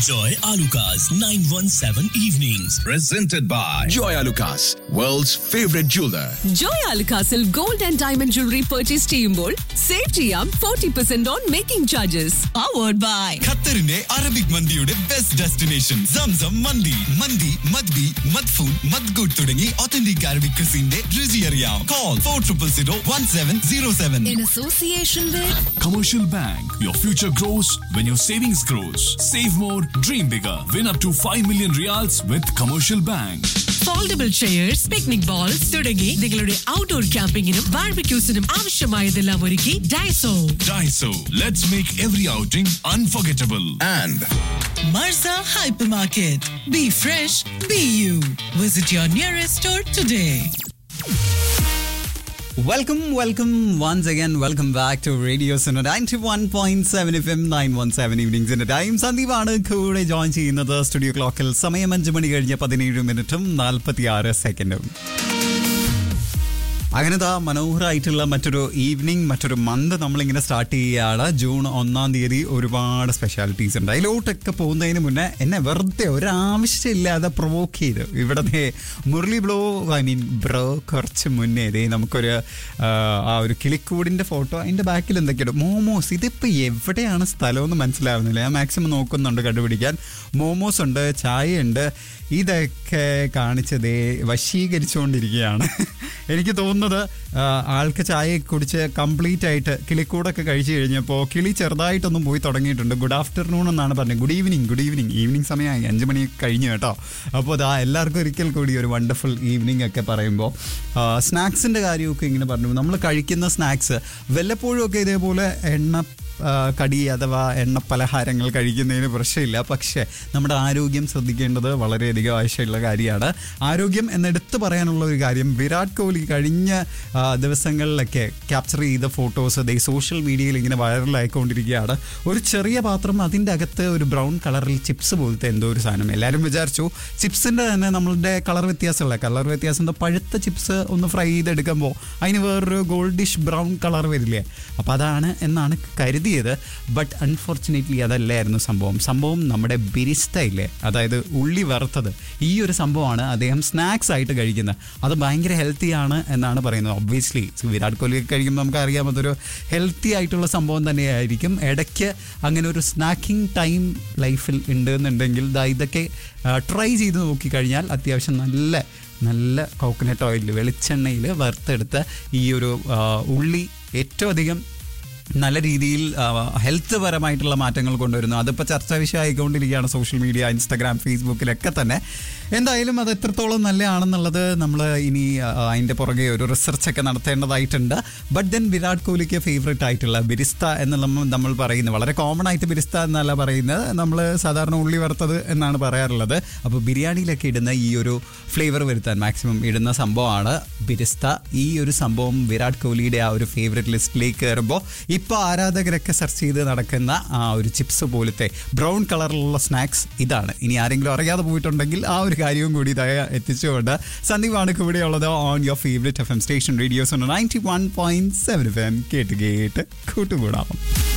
Enjoy Alucard's 917 evenings. Presented by Joy Lucas, world's favorite jeweler. ജോയ് അൽക്കാസിൽ gold and diamond jewellery purchase ചെയ്യുമ്പോൾ save ചെയ്യാം forty percent on making charges powered by ഖത്തറിന്റെ Arabic മന്തിയുടെ best destination Zamzam മന്തി മന്തി മദ്ബി മദ്ഫൂൻ മദ്ഗൂട്ട് തുടങ്ങി ഒത്തന്റിക് അറബിക് ക്രിസിന്റെ രുചി അറിയാം call four triple zero one seven zero seven association Commercial Bank. Your future grows when your savings grows. Save more, dream bigger. Win up to 5 million reals with Commercial Bank. Foldable chairs picnic bowls തുടങ്ങി നിങ്ങളുടെ outdoor ക്യാമ്പിങ്ങിനും ബാർബിക്യൂസിനും ആവശ്യമായതെല്ലാം ഒരുക്കി Daiso Daiso. Let's make every outing unforgettable. And Marza hypermarket be fresh be you visit your nearest store today Welcome, welcome once again. Welcome back to Radio Suno 91.7 FM 917 evenings in the time. സന്ദീപാണ് കൂടെ join ചെയ്യുന്നത് studio ക്ലോക്കിൽ സമയം അഞ്ച് മണി കഴിഞ്ഞ് പതിനേഴ് മിനിറ്റും നാൽപ്പത്തി ആറ് സെക്കൻഡും അങ്ങനെ ദാ മനോഹരമായിട്ടുള്ള മറ്റൊരു ഈവനിങ് മറ്റൊരു മന്ത് നമ്മളിങ്ങനെ സ്റ്റാർട്ട് ചെയ്യുകയാണ് ജൂൺ ഒന്നാം തീയതി ഒരുപാട് സ്പെഷ്യാലിറ്റീസ് ഉണ്ട് അതിലോട്ടൊക്കെ പോകുന്നതിന് മുന്നേ എന്നെ വെറുതെ ഒരാവശ്യമില്ലാതെ പ്രൊവോക്ക് ചെയ്ത് ഇവിടത്തെ Murali blow I mean bro കുറച്ച് മുന്നേ ദേ നമുക്കൊരു ആ, ആ ഒരു കിളിക്കൂടിൻ്റെ ഫോട്ടോ അതിൻ്റെ ബാക്കിൽ എന്തൊക്കെയുണ്ട് മോമോസ് ഇതിപ്പോൾ എവിടെയാണ് സ്ഥലമെന്ന് മനസ്സിലാവുന്നില്ല ഞാൻ മാക്സിമം നോക്കുന്നുണ്ട് കണ്ടുപിടിക്കാൻ മോമോസ് ഉണ്ട് ചായ ഉണ്ട് ഇതൊക്കെ കാണിച്ചതേ വശീകരിച്ചുകൊണ്ടിരിക്കുകയാണ് എനിക്ക് തോന്നുന്നത് ആ, ആൾക്ക് ചായ കുടിച്ച് കംപ്ലീറ്റ് ആയിട്ട് കിളിക്കൂടൊക്കെ കഴിച്ചു കഴിഞ്ഞപ്പോൾ കിളി ചെറുതായിട്ടൊന്നും പോയി തുടങ്ങിയിട്ടുണ്ട് ഗുഡ് ആഫ്റ്റർനൂൺ എന്നാണ് പറഞ്ഞത് good evening good evening evening സമയമായി അഞ്ച് മണി കഴിഞ്ഞു കേട്ടോ അപ്പോൾ അതാ എല്ലാവർക്കും ഒരിക്കൽ കൂടി ഒരു വണ്ടർഫുൾ ഈവനിങ് ഒക്കെ പറയുമ്പോൾ സ്നാക്സിൻ്റെ കാര്യമൊക്കെ ഇങ്ങനെ പറഞ്ഞു നമ്മൾ കഴിക്കുന്ന സ്നാക്സ് വല്ലപ്പോഴും ഒക്കെ ഇതേപോലെ എണ്ണ ആ, കടി അഥവാ എണ്ണ പലഹാരങ്ങൾ കഴിക്കുന്നതിന് പ്രശ്നമില്ല പക്ഷേ നമ്മുടെ ആരോഗ്യം ശ്രദ്ധിക്കേണ്ടത് വളരെയധികം ആവശ്യമുള്ള കാര്യമാണ് ആരോഗ്യം എന്നെടുത്ത് പറയാനുള്ള ഒരു കാര്യം വിരാട് കോഹ്ലി കഴിഞ്ഞ ആ, ദിവസങ്ങളിലൊക്കെ ക്യാപ്ചർ ചെയ്ത ഫോട്ടോസ് ദേ സോഷ്യൽ മീഡിയയിൽ ഇങ്ങനെ വൈറലായിക്കൊണ്ടിരിക്കുകയാണ് ഒരു ചെറിയ പാത്രം അതിൻ്റെ അകത്ത് ഒരു ബ്രൗൺ കളറിൽ ചിപ്സ് പോലത്തെ എന്തോ ഒരു സാധനം എല്ലാവരും വിചാരിച്ചു ചിപ്സിൻ്റെ തന്നെ നമ്മളുടെ കളർ വ്യത്യാസമുള്ള കളർ വ്യത്യാസം എന്താ പഴുത്ത ചിപ്സ് ഒന്ന് ഫ്രൈ ചെയ്തെടുക്കുമ്പോൾ അതിന് വേറൊരു ഗോൾഡിഷ് ബ്രൗൺ കളർ വരില്ലേ അപ്പോൾ അതാണ് എന്നാണ് കരുതിയത് ബട്ട് അൺഫോർച്ചുനേറ്റ്ലി അതല്ലായിരുന്നു സംഭവം സംഭവം നമ്മുടെ ബിരിസ്റ്റ ഇല്ലേ അതായത് ഉള്ളി വറുത്തത് ഈ ഒരു സംഭവമാണ് അദ്ദേഹം സ്നാക്സ് ആയിട്ട് കഴിക്കുന്നത് അത് ഭയങ്കര ഹെൽത്തി ആണ് എന്നാണ് പറയുന്നത് ഒബ്വിയസ്ലി വിരാട് കോഹ്ലി കഴിക്കുമ്പോൾ നമുക്ക് അറിയാം അതൊരു ഹെൽത്തി ആയിട്ടുള്ള സംഭവം തന്നെയായിരിക്കും ഇടയ്ക്ക് അങ്ങനെ ഒരു സ്നാക്കിംഗ് ടൈം ലൈഫിൽ ഉണ്ട് എന്നുണ്ടെങ്കിൽ ദാ ഇതൊക്കെ ട്രൈ ചെയ്ത് നോക്കിക്കഴിഞ്ഞാൽ അത്യാവശ്യം നല്ല നല്ല കോക്കനട്ട് ഓയിൽ വെളിച്ചെണ്ണയിൽ വറുത്തെടുത്ത ഈ ഒരു ആ, ഉള്ളി ഏറ്റവും അധികം നല്ല രീതിയിൽ ഹെൽത്ത് പരമായിട്ടുള്ള മാറ്റങ്ങൾ കൊണ്ടുവരുന്നു അതിപ്പോൾ ചർച്ചാ വിഷയമായിക്കൊണ്ടിരിക്കുകയാണ് സോഷ്യൽ മീഡിയ ഇൻസ്റ്റാഗ്രാം ഫേസ്ബുക്കിലൊക്കെ തന്നെ എന്തായാലും അത് എത്രത്തോളം നല്ലതാണെന്നുള്ളത് നമ്മൾ ഇനി ആ, അതിൻ്റെ പുറകെ ഒരു റിസർച്ച് ഒക്കെ നടത്തേണ്ടതായിട്ടുണ്ട് ബട്ട് ദെൻ വിരാട് കോഹ്ലിക്ക് ഫേവറേറ്റ് ആയിട്ടുള്ള ബിരിസ്ത എന്നുള്ള നമ്മൾ പറയുന്നത് വളരെ കോമൺ ആയിട്ട് ബിരിസ്ത എന്നല്ല പറയുന്നത് നമ്മൾ സാധാരണ ഉള്ളി വറുത്തത് എന്നാണ് പറയാറുള്ളത് അപ്പോൾ ബിരിയാണിയിലൊക്കെ ഇടുന്ന ഈ ഒരു ഫ്ലേവർ വരുത്താൻ മാക്സിമം ഇടുന്ന സംഭവമാണ് ബിരിസ്ത ഈ ഒരു സംഭവം വിരാട് കോഹ്ലിയുടെ ആ ഒരു ഫേവറേറ്റ് ലിസ്റ്റിലേക്ക് കയറുമ്പോൾ ഇപ്പോൾ ആരാധകരൊക്കെ സെർച്ച് ചെയ്ത് നടക്കുന്ന ആ ഒരു ചിപ്സ് പോലത്തെ ബ്രൗൺ കളറിലുള്ള സ്നാക്സ് ഇതാണ് ഇനി ആരെങ്കിലും അറിയാതെ പോയിട്ടുണ്ടെങ്കിൽ ആ ഒരു കാര്യവും കൂടി ഇതായ എത്തിച്ചുകൊണ്ട് സന്ദീപാണ് കൂടെയുള്ളത് on your favourite F M station radios ninety one point seven F M കേട്ട് കേട്ട് കൂട്ടുകൂടാം